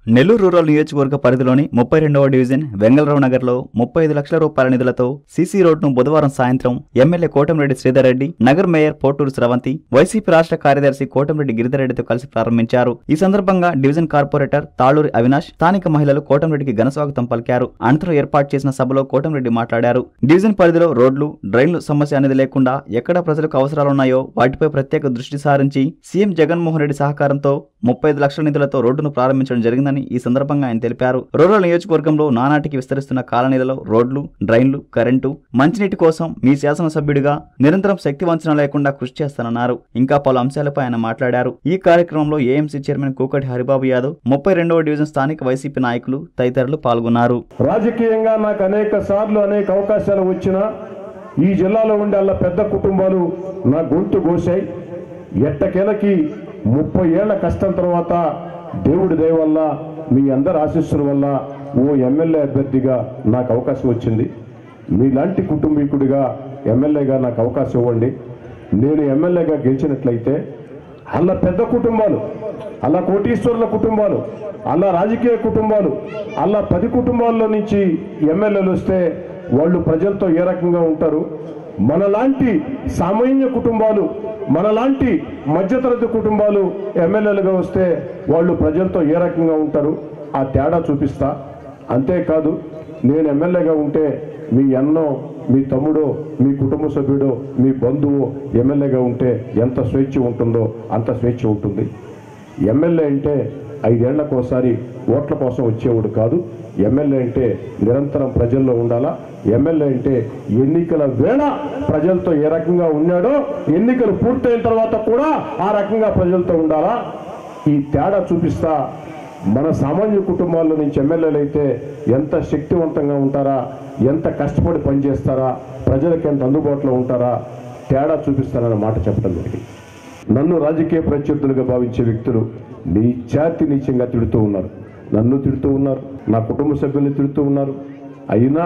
Nellore rural నియోజకవర్గ పరిధిలోని ముప్పై రెండవ డివిజన్ వెంగళరావు నగర్లో ముప్పై ఐదు లక్షల రూపాయల నిధులతో సీసీ రోడ్డును బుధవారం సాయంత్రం ఎమ్మెల్యే కోటంరెడ్డి శ్రీధర్ రెడ్డి నగర్ మేయర్ పోటూరు స్రవంతి వైసీపీ రాష్ట్ర కార్యదర్శి కోటంరెడ్డి గిరిధర్ రెడ్డితో కలిసి ప్రారంభించారు ఈ సందర్భంగా డివిజన్ కార్పొరేటర్ తాళూరి అవినాష్ స్థానిక మహిళలు కోటంరెడ్డికి ఘనస్వాగతం పలికారు అనంతరం ఏర్పాటు చేసిన సభలో కోటంరెడ్డి మాట్లాడారు డివిజన్ పరిధిలో రోడ్లు డ్రైన్లు సమస్య అనేది లేకుండా ఎక్కడ ప్రజలకు అవసరాలున్నాయో వాటిపై ప్రత్యేక దృష్టి సారించి సీఎం జగన్మోహన్ రెడ్డి సహకారంతో ముప్పై ఐదు లక్షల నిధులతో రోడ్డును ప్రారంభించడం జరిగిందని ఈ సందర్భంగా ఆయన తెలిపారు రూరల్ నియోజకవర్గంలో నానాటికి విస్తరిస్తున్న కాలనీలలో రోడ్లు డ్రైన్లు కరెంటు మంచినీటి కోసం మీ శాసనసభ్యుడిగా నిరంతరం శక్తి వంచన లేకుండా కృషి చేస్తానన్నారు ఇంకా పలు అంశాలపై ఆయన మాట్లాడారు ఈ కార్యక్రమంలో ఏఎంసీ చైర్మన్ కూకటి హరిబాబు యాదవ్ ముప్పై రెండవ డివిజన్ స్థానిక వైసీపీ నాయకులు తదితరులు పాల్గొన్నారు రాజకీయంగా నాకు అనేక సార్లు అనేక అవకాశాలు వచ్చినా ఈ జిల్లాలో ఉండే అలా పెద్ద కుటుంబాలు నా గొంతు కోసాయి ఎట్టకేలకి ముప్పై ఏళ్ల కష్టం తర్వాత దేవుడి దయ వల్ల మీ అందరి ఆశీస్సుల వల్ల ఓ ఎమ్మెల్యే అభ్యర్థిగా నాకు అవకాశం వచ్చింది మీలాంటి కుటుంబీకుడిగా ఎమ్మెల్యేగా నాకు అవకాశం ఇవ్వండి నేను ఎమ్మెల్యేగా గెలిచినట్లయితే అలా పెద్ద కుటుంబాలు అలా కోటీశ్వరుల కుటుంబాలు అలా రాజకీయ కుటుంబాలు అలా పది కుటుంబాల్లో నుంచి ఎమ్మెల్యేలు వస్తే వాళ్ళు ప్రజలతో ఏ రకంగా ఉంటారు మనలాంటి సామాన్య కుటుంబాలు మనలాంటి మధ్యతరగతి కుటుంబాలు ఎమ్మెల్యేలుగా వస్తే వాళ్ళు ప్రజలతో ఏ రకంగా ఉంటారు ఆ తేడా చూపిస్తా అంతేకాదు నేను ఎమ్మెల్యేగా ఉంటే మీ అన్నో మీ తమ్ముడో మీ కుటుంబ సభ్యుడో మీ బంధువు ఎమ్మెల్యేగా ఉంటే ఎంత స్వేచ్ఛ ఉంటుందో అంత స్వేచ్ఛ ఉంటుంది ఎమ్మెల్యే అంటే ఐదేళ్లకోసారి ఓట్ల కోసం వచ్చేవాడు కాదు ఎమ్మెల్యే అంటే నిరంతరం ప్రజల్లో ఉండాలా ఎమ్మెల్యే అంటే ఎన్నికల వేళ ప్రజలతో ఏ రకంగా ఉన్నాడో ఎన్నికలు పూర్తయిన తర్వాత కూడా ఆ రకంగా ప్రజలతో ఉండాలా ఈ తేడా చూపిస్తా మన సామాన్య కుటుంబాల్లో నుంచి ఎమ్మెల్యేలు అయితే ఎంత శక్తివంతంగా ఉంటారా ఎంత కష్టపడి పనిచేస్తారా ప్రజలకు ఎంత అందుబాటులో ఉంటారా తేడా చూపిస్తారన్న మాట చెప్పడం జరిగింది నన్ను రాజకీయ ప్రత్యర్థులుగా భావించే వ్యక్తులు నీ జాతి నీచంగా తిడుతూ ఉన్నారు నన్ను తిడుతూ ఉన్నారు నా కుటుంబ సభ్యుల్ని తిడుతూ ఉన్నారు అయినా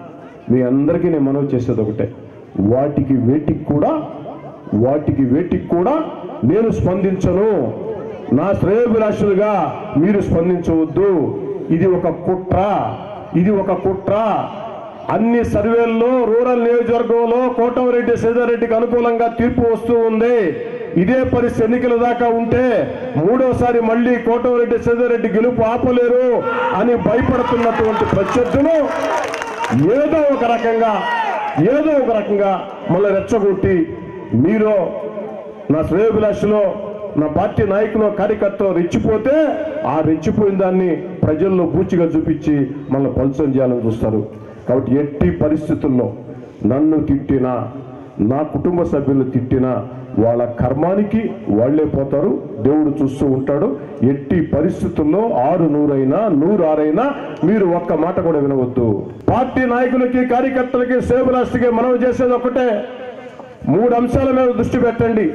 మీ అందరికీ నేను మనవి చేసేది ఒకటే వాటికి వేటికి కూడా వాటికి వేటికి కూడా నేను స్పందించను నా శ్రేయోభిలాషులుగా మీరు స్పందించవద్దు ఇది ఒక కుట్ర ఇది ఒక కుట్ర అన్ని సర్వేల్లో రూరల్ నియోజకవర్గంలో కోటమిరెడ్డి శ్రీధర్రెడ్డికి అనుకూలంగా తీర్పు వస్తూ ఉంది ఇదే పరిస్థితి ఎన్నికల దాకా ఉంటే మూడోసారి మళ్ళీ కోటమిరెడ్డి శ్రీధర్రెడ్డి గెలుపు ఆపలేరు అని భయపడుతున్నటువంటి ప్రత్యర్థులు ఏదో ఒక రకంగా ఏదో ఒక రకంగా మళ్ళీ రెచ్చగొట్టి మీరు నా శ్రేయోభిలాషలో నా పార్టీ నాయకులు కార్యకర్తలు రెచ్చిపోతే ఆ రెచ్చిపోయిన దాన్ని ప్రజల్లో బూచిగా చూపించి మనల్ని పలుచం చేయాలని చూస్తారు కాబట్టి ఎట్టి పరిస్థితుల్లో నన్ను తిట్టినా నా కుటుంబ సభ్యులు తిట్టినా వాళ్ళ కర్మానికి వాళ్లే పోతారు దేవుడు చూస్తూ ఉంటాడు ఎట్టి పరిస్థితుల్లో ఆరు నూరైనా నూరు ఆరైనా మీరు ఒక్క మాట కూడా వినవద్దు పార్టీ నాయకులకి కార్యకర్తలకి సేవలాస్తికి మనవి చేసేది ఒకటే మూడు అంశాల మీద దృష్టి పెట్టండి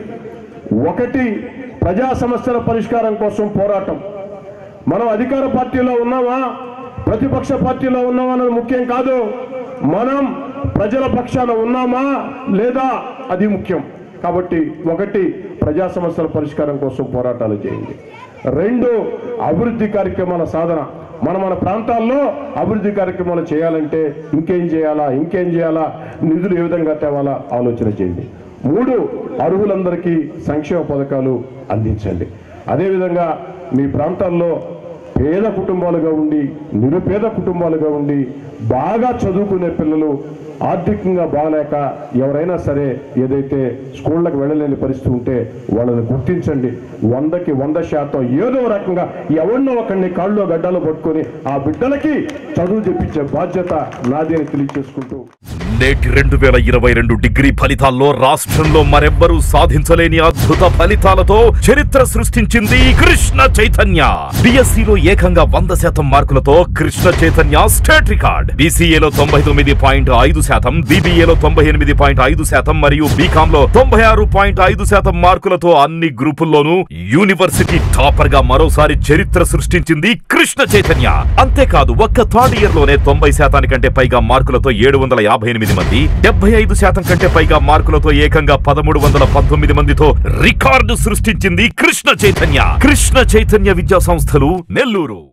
ఒకటి ప్రజా సమస్యల పరిష్కారం కోసం పోరాటం మనం అధికార పార్టీలో ఉన్నామా ప్రతిపక్ష పార్టీలో ఉన్నామా అన్నది ముఖ్యం కాదు మనం ప్రజల పక్షాన ఉన్నామా లేదా అది ముఖ్యం కాబట్టి ఒకటి ప్రజా సమస్యల పరిష్కారం కోసం పోరాటాలు చేయండి రెండు అభివృద్ధి కార్యక్రమాల సాధన మన మన ప్రాంతాల్లో అభివృద్ధి కార్యక్రమాలు చేయాలంటే ఇంకేం చేయాలా ఇంకేం చేయాలా నిధులు ఏ విధంగా తేవాలా ఆలోచన చేయండి మూడు అర్హులందరికీ సంక్షేమ పథకాలు అందించండి అదేవిధంగా మీ ప్రాంతాల్లో పేద కుటుంబాలుగా ఉండి నిరుపేద కుటుంబాలుగా ఉండి బాగా చదువుకునే పిల్లలు ఆర్థికంగా బాగలేక ఎవరైనా సరే ఏదైతే స్కూళ్ళకి వెళ్ళలేని పరిస్థితి ఉంటే వాళ్ళని గుర్తించండి వందకి వంద శాతం ఏదో రకంగా ఎవరినో ఒకరిని కాళ్ళు గడ్డలు పట్టుకొని ఆ బిడ్డలకి చదువు చెప్పించే బాధ్యత నాది అని తెలియజేసుకుంటూ నేటి రెండు వేల ఇరవై రెండు డిగ్రీ ఫలితాల్లో రాష్ట్రంలో మరెవ్వరూ సాధించలేని అద్భుత ఫలితాలతో చరిత్ర సృష్టించింది కృష్ణ చైతన్య బిఎస్సిలో ఏకంగా వంద శాతం మార్కులతో కృష్ణ చైతన్య స్టేట్ రికార్డ్ బీసీఏలో తొంభై తొమ్మిది పాయింట్ ఐదు శాతం బీబీఏలో తొంభై ఎనిమిది పాయింట్ ఐదు శాతం మరియు బీకామ్ లో తొంభై ఆరు పాయింట్ ఐదు శాతం మార్కులతో అన్ని గ్రూపుల్లోనూ యూనివర్సిటీ టాపర్ గా మరోసారి చరిత్ర సృష్టించింది కృష్ణ చైతన్య అంతేకాదు ఒక్క థర్డ్ ఇయర్ లోనే తొంభై శాతానికంటే పైగా మార్కులతో ఏడు వందల యాభై ఎనిమిది మంది డెబ్బై ఐదు శాతం కంటే పైగా మార్కులతో ఏకంగా పదమూడు వందల పంతొమ్మిది మందితో రికార్డు సృష్టించింది కృష్ణ చైతన్య కృష్ణ చైతన్య విద్యా సంస్థలు నెల్లూరు